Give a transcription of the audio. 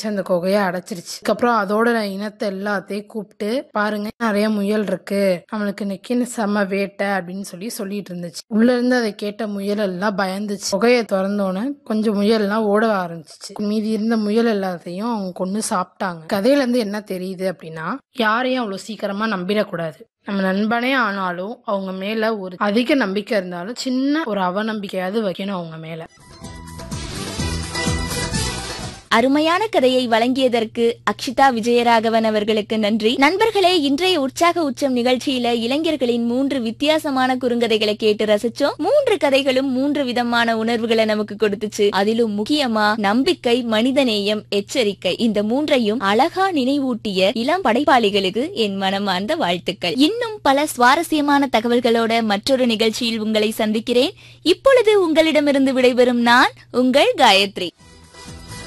வச்சு அந்த குகையை அடைச்சிருச்சு அதுக்கப்புறம் அதோட இனத்தை எல்லாத்தையும் கூப்பிட்டு பாருங்க நிறைய முயல் இருக்கு நம்மளுக்கு இன்னைக்கு செம்ம வேட்டை அப்படின்னு சொல்லி சொல்லிட்டு இருந்துச்சு உள்ள இருந்து அதை கேட்ட முயல் எல்லாம் பயந்துச்சு குகையை திறந்தோன்னே கொஞ்சம் முயல்லாம் ஓட ஆரம்பிச்சிச்சு மீதி இருந்த முயல் எல்லாத்தையும் அவங்க கொண்டு சாப்பிட்டாங்க கதையில இருந்து என்ன தெரியுது அப்படின்னா யாரையும் அவ்வளவு சீக்கிரமா நம்பிடக்கூடாது நம்ம நண்பனே ஆனாலும் அவங்க மேல ஒரு அதிக நம்பிக்கை இருந்தாலும் சின்ன ஒரு அவநம்பிக்கையாவது வைக்கணும் அவங்க மேல அருமையான கதையை வழங்கியதற்கு அக்ஷிதா விஜயராகவன் அவர்களுக்கு நன்றி நண்பர்களே இன்றைய உற்சாக உச்சம் நிகழ்ச்சியில இளைஞர்களின் மூன்று வித்தியாசமான குறுங்கதைகளை கேட்டு ரசிச்சோம் மூன்று கதைகளும் மூன்று விதமான உணர்வுகளை நமக்கு கொடுத்துச்சு அதிலும் முக்கியமா நம்பிக்கை மனிதநேயம் எச்சரிக்கை இந்த மூன்றையும் அழகா நினைவூட்டிய இளம் படைப்பாளிகளுக்கு என் மனமார்ந்த வாழ்த்துக்கள் இன்னும் பல சுவாரஸ்யமான தகவல்களோட மற்றொரு நிகழ்ச்சியில் உங்களை சந்திக்கிறேன் இப்பொழுது உங்களிடமிருந்து விடைபெறும் நான் உங்கள் காயத்ரி